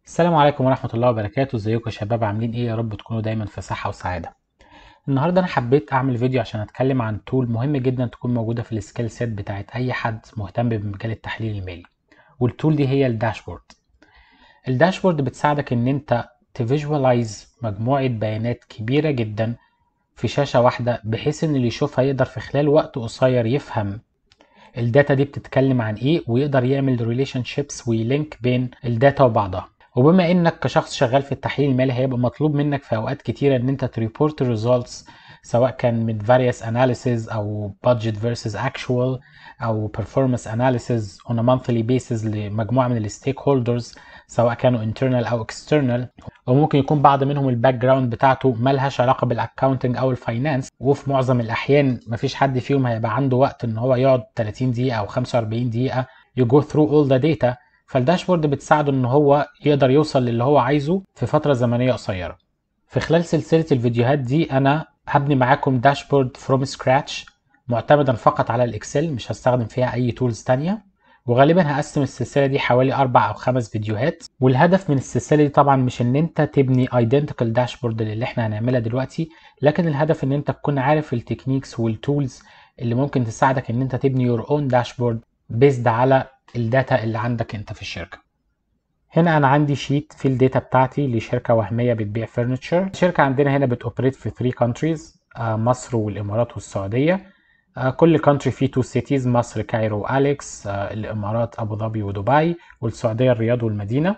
السلام عليكم ورحمة الله وبركاته ازيكم يا شباب عاملين ايه يا رب تكونوا دايما في صحة وسعادة النهاردة انا حبيت اعمل فيديو عشان اتكلم عن تول مهم جدا تكون موجودة في السكيل سيت بتاعت اي حد مهتم بمجال التحليل المالي والتول دي هي الداشبورد الداشبورد بتساعدك ان انت تفيجوالايز مجموعة بيانات كبيرة جدا في شاشة واحدة بحيث ان اللي يشوفها يقدر في خلال وقت قصير يفهم الداتا دي بتتكلم عن ايه ويقدر يعمل ريليشن شيبس ويلينك بين الداتا وبعضها وبما انك كشخص شغال في التحليل المالي هيبقى مطلوب منك في اوقات كتيره ان انت تريبورت الريزلتس سواء كان من various analysis او budget versus actual او performance analysis on a monthly basis لمجموعه من الستيك هولدرز سواء كانوا internal او external وممكن يكون بعض منهم الباك جراوند بتاعته ملهاش علاقه بالاكاونتنج او الفاينانس وفي معظم الاحيان مفيش حد فيهم هيبقى عنده وقت ان هو يقعد 30 دقيقه او 45 دقيقه يجو through all the data فالداشبورد بتساعده ان هو يقدر يوصل للي هو عايزه في فتره زمنيه قصيره في خلال سلسله الفيديوهات دي انا هبني معاكم داشبورد فروم سكراتش معتمدا فقط على الاكسل مش هستخدم فيها اي تولز تانية وغالبا هقسم السلسله دي حوالي اربع او خمس فيديوهات والهدف من السلسله دي طبعا مش ان انت تبني ايدنتيكال داشبورد اللي احنا هنعملها دلوقتي لكن الهدف ان انت تكون عارف التكنيكس والتولز اللي ممكن تساعدك ان انت تبني يور اون داشبورد بيزد على الداتا اللي عندك انت في الشركه هنا انا عندي شيت في الداتا بتاعتي لشركه وهميه بتبيع فرنتشر الشركه عندنا هنا بتوبريت في 3 كونتريز مصر والامارات والسعوديه uh, كل كونتري فيه 2 سيتيز مصر كايرو واليكس uh, الامارات ابو ظبي ودبي والسعوديه الرياض والمدينه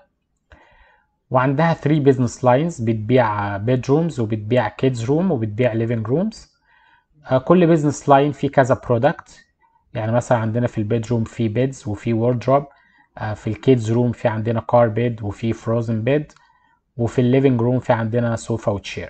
وعندها 3 بزنس لاينز بتبيع بيدرومز وبتبيع كيدز روم وبتبيع ليفنج رومز كل بزنس لاين فيه كذا برودكت يعني مثلا عندنا في البيدروم في بيدز وفي وردروب في الكيدز روم في عندنا كار بيد وفي فروزن بيد وفي الليفنج روم في عندنا سوفا وتشير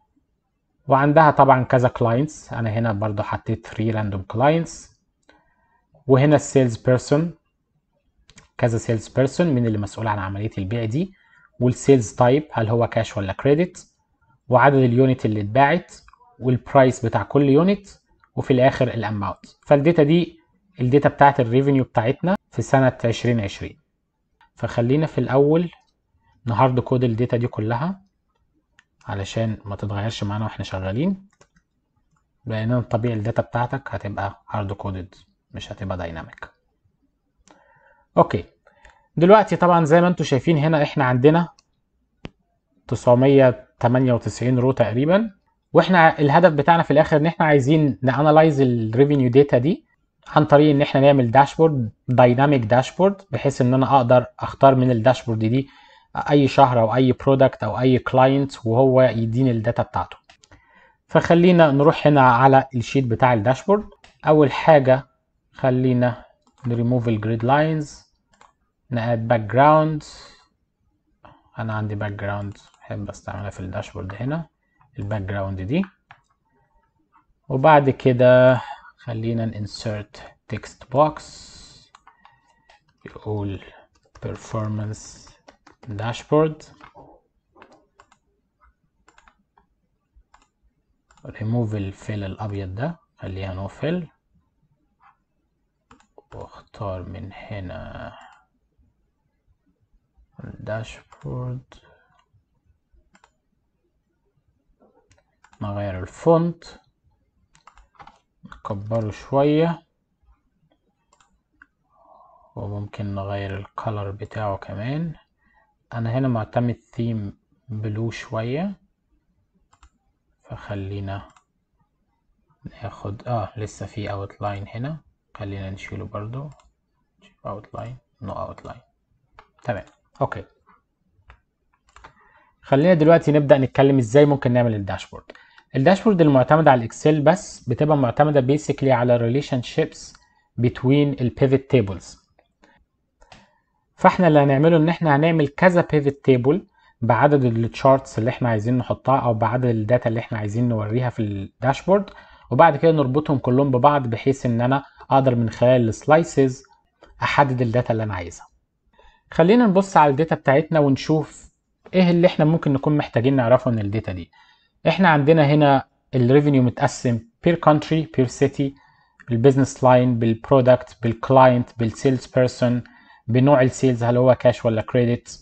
وعندها طبعا كذا كلاينتس انا هنا برضو حطيت 3 راندوم كلاينتس وهنا السيلز بيرسون كذا سيلز بيرسون من اللي مسؤول عن عمليه البيع دي والسيلز تايب هل هو كاش ولا كريدت وعدد اليونت اللي اتباعت والبرايس بتاع كل يونت وفي الاخر الاماونت فالداتا دي الداتا بتاعت الريفينيو بتاعتنا في سنة 2020 فخلينا في الاول نهارد كود الداتا دي كلها علشان ما تتغيرش معانا واحنا شغالين لان طبيعي الداتا بتاعتك هتبقى هارد كودد مش هتبقى دايناميك اوكي دلوقتي طبعا زي ما انتم شايفين هنا احنا عندنا 998 رو تقريبا واحنا الهدف بتاعنا في الاخر ان احنا عايزين نانلايز الريفينيو داتا دي عن طريق ان احنا نعمل داشبورد دايناميك داشبورد بحيث ان انا اقدر اختار من الداشبورد دي اي شهر او اي برودكت او اي كلاينت وهو يديني الداتا بتاعته فخلينا نروح هنا على الشيت بتاع الداشبورد اول حاجه خلينا نريموف الجريد لاينز ناد باك جراوند انا عندي باك جراوند بحب استعملها في الداشبورد هنا الباك جراوند دي وبعد كده خلينا نinsert text box يقول performance dashboard remove الفيل الابيض ده خليها نو فيل واختار من هنا الداشبورد نغير الفونت نكبره شوية وممكن نغير الكالر بتاعه كمان انا هنا معتمد ثيم بلو شوية فخلينا ناخد اه لسه في اوتلاين هنا خلينا نشيله برضو اوتلاين نو اوتلاين تمام اوكي خلينا دلوقتي نبدأ نتكلم ازاي ممكن نعمل الداشبورد الداشبورد المعتمدة على الاكسل بس بتبقى معتمدة بيسكلي على relationships between البيفت tables فاحنا اللي هنعمله ان احنا هنعمل كذا بيفت تيبل بعدد التشارتس اللي احنا عايزين نحطها او بعدد الداتا اللي احنا عايزين نوريها في الداشبورد وبعد كده نربطهم كلهم ببعض بحيث ان انا اقدر من خلال السلايسز احدد الداتا اللي انا عايزها خلينا نبص على الداتا بتاعتنا ونشوف ايه اللي احنا ممكن نكون محتاجين نعرفه من الداتا دي احنا عندنا هنا الريفينيو متقسم بير كونتري بير سيتي بالبزنس لاين بالبرودكت بالكلاينت بالسيلز بيرسون بنوع السيلز هل هو كاش ولا كريدت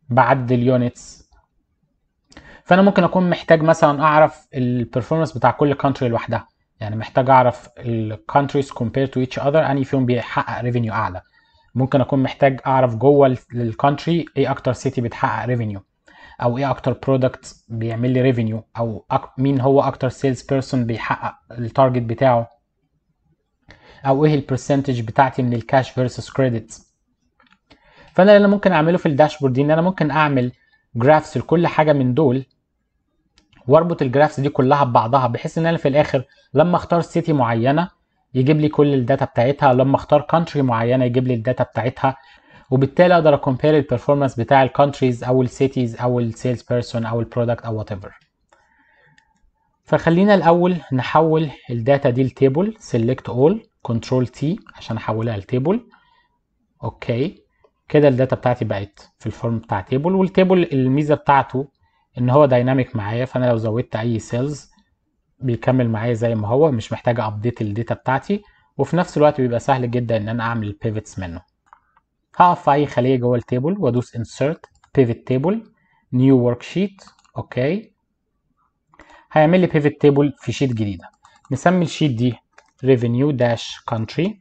بعد اليونتس فانا ممكن اكون محتاج مثلا اعرف البرفورمانس بتاع كل كونتري لوحدها يعني محتاج اعرف الكونتريز كومبير تو ايتش اذر انهي فيهم بيحقق ريفينيو اعلى ممكن اكون محتاج اعرف جوه الكونتري ايه اكتر سيتي بتحقق ريفينيو او ايه اكتر برودكت بيعمل لي ريفينيو او أك مين هو اكتر سيلز بيرسون بيحقق التارجت بتاعه او ايه البرسنتج بتاعتي من الكاش فيرسس كريدت فانا اللي انا ممكن اعمله في الداشبورد دي ان انا ممكن اعمل جرافس لكل حاجه من دول واربط الجرافس دي كلها ببعضها بحيث ان انا في الاخر لما اختار سيتي معينه يجيب لي كل الداتا بتاعتها لما اختار كونتري معينه يجيب لي الداتا بتاعتها وبالتالي اقدر اكومبير البرفورمانس بتاع الكونتريز او السيتيز او السيلز بيرسون او البرودكت او وات ايفر فخلينا الاول نحول الداتا دي لتيبل سيلكت اول كنترول تي عشان احولها لتيبل اوكي كده الداتا بتاعتي بقت في الفورم بتاع تيبل والتيبل الميزه بتاعته ان هو دايناميك معايا فانا لو زودت اي سيلز بيكمل معايا زي ما هو مش محتاج ابديت الداتا بتاعتي وفي نفس الوقت بيبقى سهل جدا ان انا اعمل بيفيتس منه هقف في اي خليه جوه التيبل وادوس insert pivot table new worksheet اوكي هيعمل لي pivot table في شيت جديده نسمي الشيت دي revenue dash country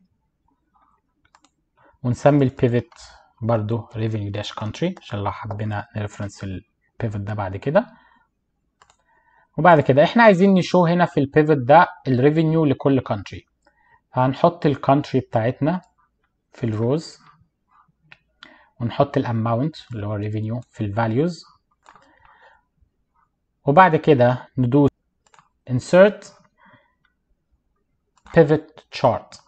ونسمي البيفت برضو revenue dash country عشان لو حبينا نرفرنس البيفت ده بعد كده وبعد كده احنا عايزين نشو هنا في البيفت ده الريفينيو لكل country فهنحط الكونتري بتاعتنا في الروز ونحط الاماونت اللي هو الريفينيو في الفاليوز وبعد كده ندوس insert pivot chart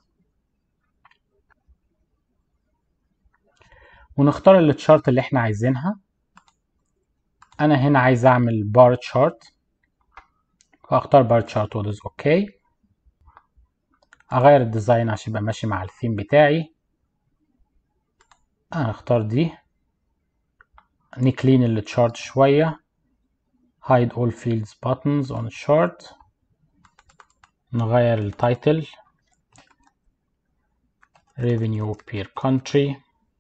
ونختار التشارت اللي احنا عايزينها انا هنا عايز اعمل بار تشارت فاختار بار تشارت وادوس اوكي اغير الديزاين عشان يبقى ماشي مع الثيم بتاعي انا اختار دي نكلين التشارت شوية hide all fields buttons on chart نغير التايتل revenue per country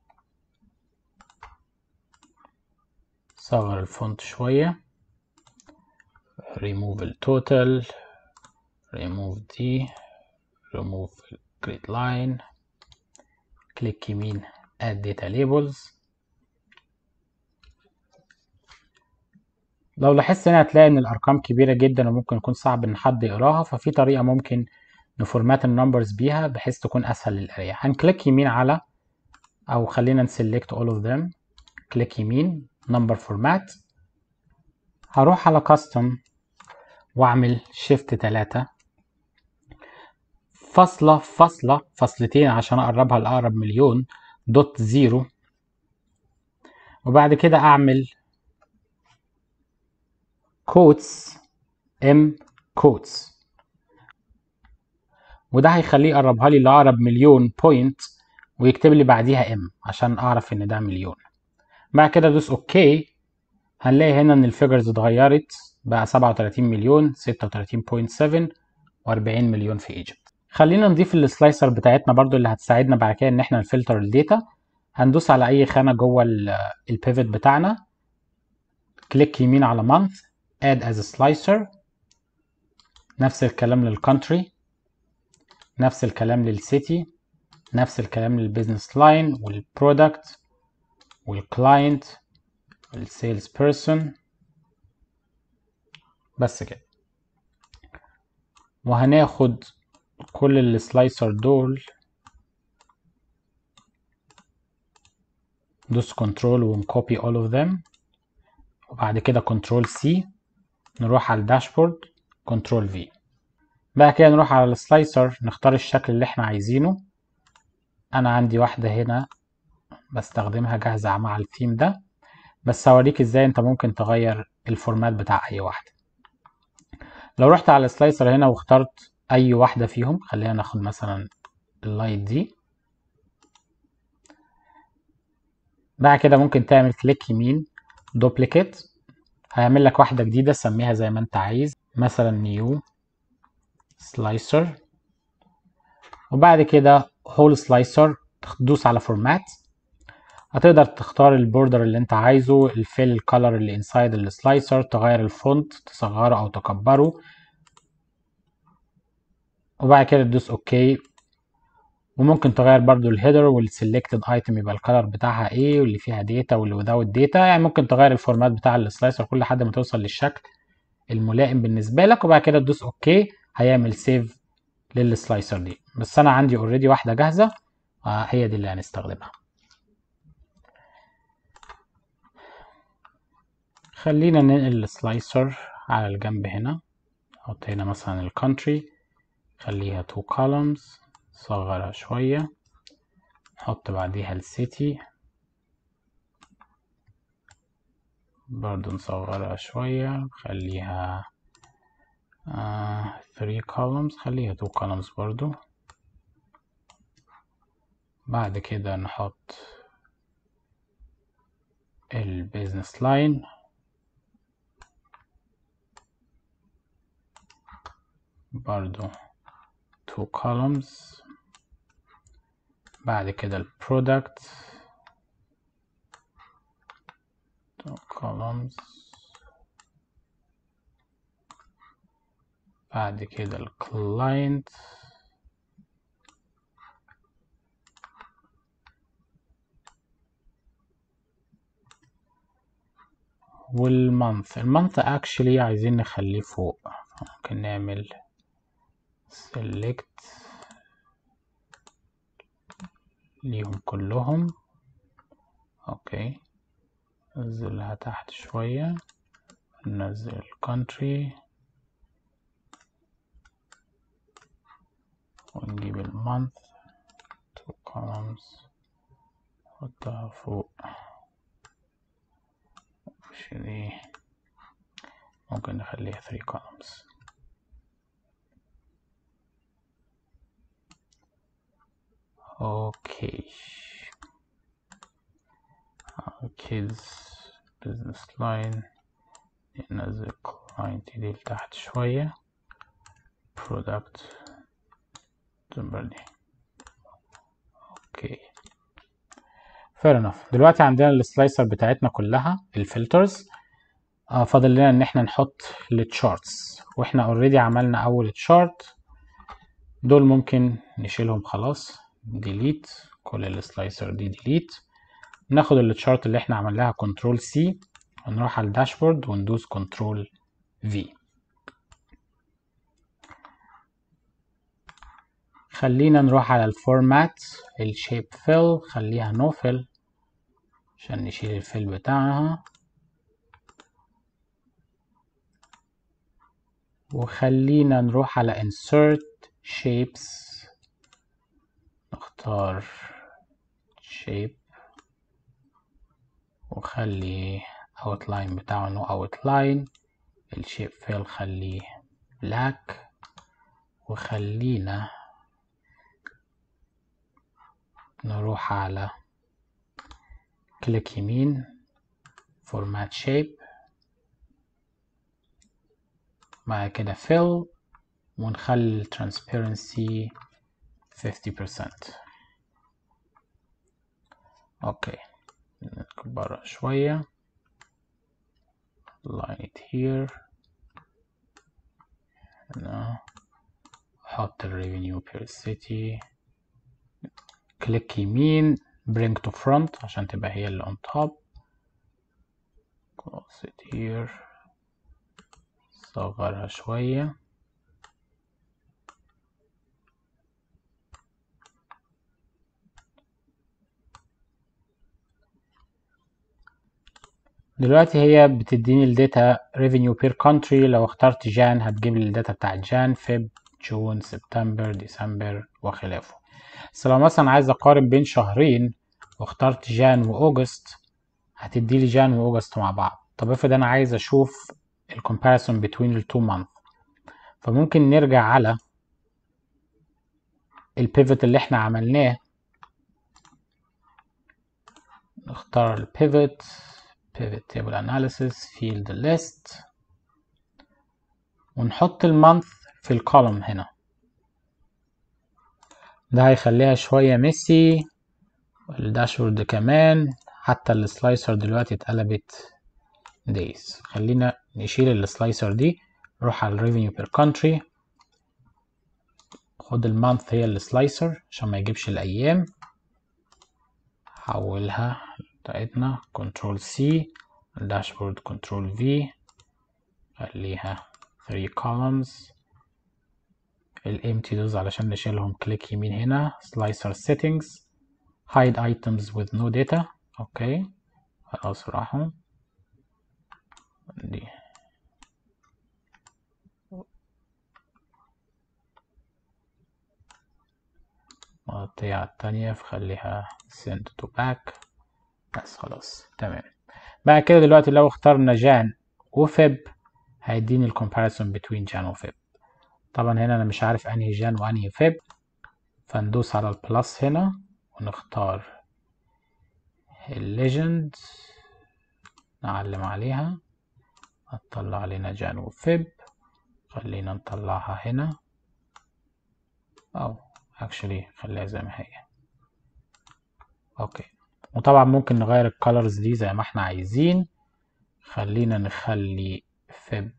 صغر الفونت شوية remove التوتال remove دي remove grid line كليك يمين add data labels لو لاحظت هنا هتلاقي ان الارقام كبيره جدا وممكن يكون صعب ان حد يقراها ففي طريقه ممكن نفورمات النمبرز بيها بحيث تكون اسهل للقرايه هنكليك يمين على او خلينا نسلكت all of them كليك يمين number format هروح على custom واعمل shift 3 فاصلة فاصلة فاصلتين عشان اقربها لاقرب مليون دوت زيرو وبعد كده اعمل كوتس ام كوتس وده هيخليه يقربها لي لاقرب مليون بوينت ويكتب لي بعديها ام عشان اعرف ان ده مليون بعد كده ادوس اوكي هنلاقي هنا ان الفيجرز اتغيرت بقى 37 مليون 36.7 و40 مليون في ايجيبت خلينا نضيف السلايسر بتاعتنا برضو اللي هتساعدنا بعد كده ان احنا نفلتر الداتا هندوس على اي خانه جوه البيفت بتاعنا كليك يمين على month add as a slicer نفس الكلام للكونتري نفس الكلام للسيتي نفس الكلام للبيزنس لاين والبرودكت والكلاينت والسيلز بيرسون بس كده وهناخد كل السلايسر دول دوس كنترول ونكوبي all of them وبعد كده كنترول سي نروح على الداشبورد كنترول في بعد كده نروح على السلايسر نختار الشكل اللي احنا عايزينه انا عندي واحدة هنا بستخدمها جاهزة مع الثيم ده بس هوريك ازاي انت ممكن تغير الفورمات بتاع اي واحدة لو رحت على السلايسر هنا واخترت اي واحدة فيهم خلينا ناخد مثلا اللايت دي بعد كده ممكن تعمل كليك يمين دوبليكيت هيعمل لك واحدة جديدة سميها زي ما انت عايز مثلا نيو سلايسر وبعد كده هول سلايسر تدوس على فورمات هتقدر تختار البوردر اللي انت عايزه الفيل الكالر اللي انسايد السلايسر تغير الفونت تصغره او تكبره وبعد كده تدوس اوكي وممكن تغير برضو الهيدر والسلكتد ايتم يبقى الكالر بتاعها ايه واللي فيها داتا واللي without داتا يعني ممكن تغير الفورمات بتاع السلايسر كل لحد ما توصل للشكل الملائم بالنسبه لك وبعد كده تدوس اوكي هيعمل سيف للسلايسر دي بس انا عندي اوريدي واحده جاهزه آه هي دي اللي هنستخدمها خلينا ننقل السلايسر على الجنب هنا نحط هنا مثلا الكونتري خليها تو columns صغرها شوية نحط بعديها السيتي برضو نصغرها شوية خليها آه three columns خليها two columns برضو بعد كده نحط البيزنس لاين برضو two columns بعد كده البرودكت two columns بعد كده الكلاينت والمانث المانث اكشلي عايزين نخليه فوق ممكن نعمل select ليهم كلهم اوكي ننزلها تحت شوية ننزل الكونتري ونجيب المانث two columns نحطها فوق دي ممكن نخليها three columns اوكي kids business line ننزل client دي لتحت شوية product تنبر دي اوكي fair enough دلوقتي عندنا السلايسر بتاعتنا كلها الفلترز آه فاضل لنا ان احنا نحط التشارتس واحنا اوريدي عملنا اول تشارت دول ممكن نشيلهم خلاص ديليت كل السلايسر دي ديليت ناخد التشارت اللي احنا عملناها كنترول سي ونروح على الداشبورد وندوس كنترول في خلينا نروح على الفورمات الشيب فيل خليها نو فيل عشان نشيل الفيل بتاعها وخلينا نروح على insert shapes نختار shape وخلي outline بتاعه no outline الشيب فيل خليه black وخلينا نروح على كليك يمين format shape بعد كده fill ونخلي transparency 50% اوكي نكبرها شوية line it here هنا حط ال revenue per city كليك يمين bring to front عشان تبقى هي اللي on top close it here صغرها شوية دلوقتي هي بتديني الداتا revenue per country لو اخترت جان هتجيب لي الداتا بتاعت جان فيب جون سبتمبر ديسمبر وخلافه بس لو مثلا عايز اقارن بين شهرين واخترت جان واوجست هتدي لي جان واوجست مع بعض طب افرض انا عايز اشوف الكومباريسون بين التو مانث فممكن نرجع على البيفت اللي احنا عملناه نختار البيفت pivot table analysis field list ونحط المانث في الكولوم هنا ده هيخليها شوية ميسي والداشبورد كمان حتى السلايسر دلوقتي اتقلبت days خلينا نشيل السلايسر دي نروح على الريفينيو بير كونتري خد المانث هي السلايسر عشان ما يجيبش الايام حولها بتاعتنا كنترول سي الداشبورد كنترول في خليها 3 columns الامتي دوز علشان نشيلهم كليك يمين هنا slicer settings hide items with no data اوكي خلاص راحوا دي مغطية على التانية فخليها send to back بس خلاص تمام بعد كده دلوقتي لو اخترنا جان وفيب هيديني الكومباريسون between جان وفيب طبعا هنا انا مش عارف انهي جان وانهي فيب فندوس على البلس هنا ونختار الليجند نعلم عليها هتطلع لنا جان وفيب خلينا نطلعها هنا او actually خليها زي ما هي اوكي وطبعا ممكن نغير الكالرز دي زي ما احنا عايزين خلينا نخلي فيب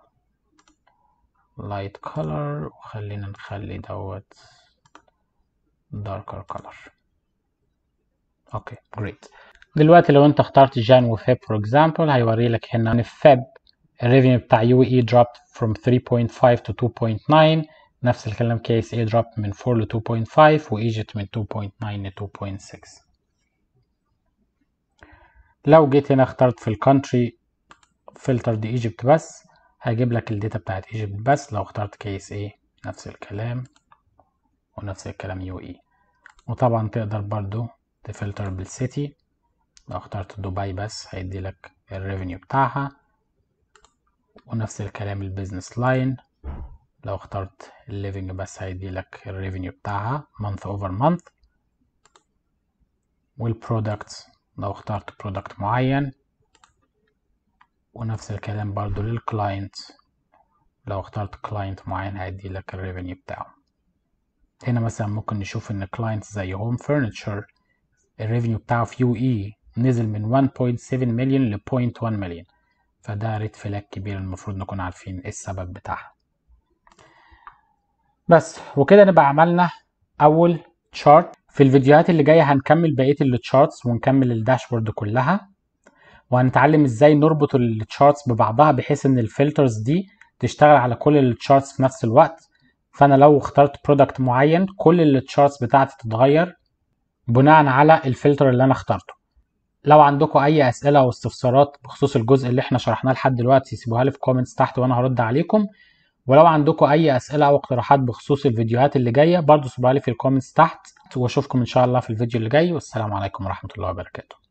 لايت كولر وخلينا نخلي دوت داركر كولر اوكي جريت دلوقتي لو انت اخترت جان وفيب فور اكزامبل هيوري لك هنا ان فيب الريفينيو بتاع يو اي dropped from 3.5 to 2.9 نفس الكلام كي اس اي drop من 4 ل 2.5 وايجيبت من 2.9 ل 2.6 لو جيت هنا اخترت في الكونتري فلتر دي ايجيبت بس هجيب لك الداتا بتاعت ايجيبت بس لو اخترت كي اس اي نفس الكلام ونفس الكلام يو اي وطبعا تقدر برضو تفلتر بالسيتي لو اخترت دبي بس هيدي لك الريفينيو بتاعها ونفس الكلام البيزنس لاين لو اخترت الليفنج بس هيدي لك الريفينيو بتاعها month over month والبرودكت لو اخترت برودكت معين ونفس الكلام برضو للكلاينت لو اخترت كلاينت معين هيدي لك الريفينيو بتاعه هنا مثلا ممكن نشوف ان كلاينت زي هوم فرنتشر الريفينيو بتاعه في يو اي نزل من 1.7 مليون ل 0.1 مليون فده ريد فلاج كبير المفروض نكون عارفين ايه السبب بتاعها بس وكده نبقى عملنا اول تشارت في الفيديوهات اللي جايه هنكمل بقيه التشارتس ونكمل الداشبورد كلها وهنتعلم ازاي نربط التشارتس ببعضها بحيث ان الفلترز دي تشتغل على كل التشارتس في نفس الوقت فانا لو اخترت برودكت معين كل التشارتس بتاعتي تتغير بناء على الفلتر اللي انا اخترته لو عندكم اي اسئله او استفسارات بخصوص الجزء اللي احنا شرحناه لحد دلوقتي سيبوها لي في كومنتس تحت وانا هرد عليكم ولو عندكم اي اسئله او اقتراحات بخصوص الفيديوهات اللي جايه برضو سيبوها لي في الكومنتس تحت واشوفكم ان شاء الله في الفيديو اللي جاي والسلام عليكم ورحمه الله وبركاته